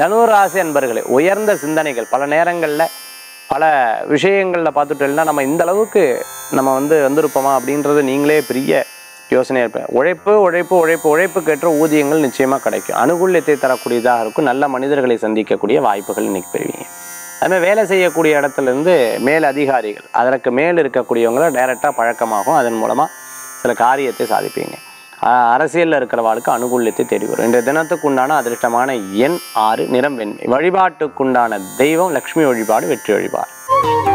தனுராசி அன்பர்களே உயர்ந்த சிந்தனைகள் பல நேரங்களில் பல விஷயங்களில் பார்த்துட்டோம்னா நம்ம இந்த அளவுக்கு நம்ம வந்து வந்திருப்போமா அப்படின்றது நீங்களே பெரிய யோசனையாக இருப்பேன் உழைப்பு உழைப்பு உழைப்பு உழைப்புக்கேற்ற ஊதியங்கள் நிச்சயமாக கிடைக்கும் அனுகூல்யத்தை தரக்கூடியதாக இருக்கும் நல்ல மனிதர்களை சந்திக்கக்கூடிய வாய்ப்புகள் இன்னைக்கு பெறுவீங்க அதுமாதிரி வேலை செய்யக்கூடிய இடத்துல இருந்து மேல் அதிகாரிகள் அதற்கு மேல் இருக்கக்கூடியவங்கள டைரெக்டாக பழக்கமாகும் அதன் மூலமாக சில காரியத்தை சாதிப்பீங்க அஹ் அரசியல்ல இருக்கிறவாளுக்கு அனுகூல்யத்தை தேடி வரும் இன்றைய தினத்துக்கு உண்டான அதிர்ஷ்டமான எண் ஆறு நிறம் வெண்மை வழிபாட்டுக்குண்டான தெய்வம் லக்ஷ்மி வழிபாடு வெற்றி வழிபாடு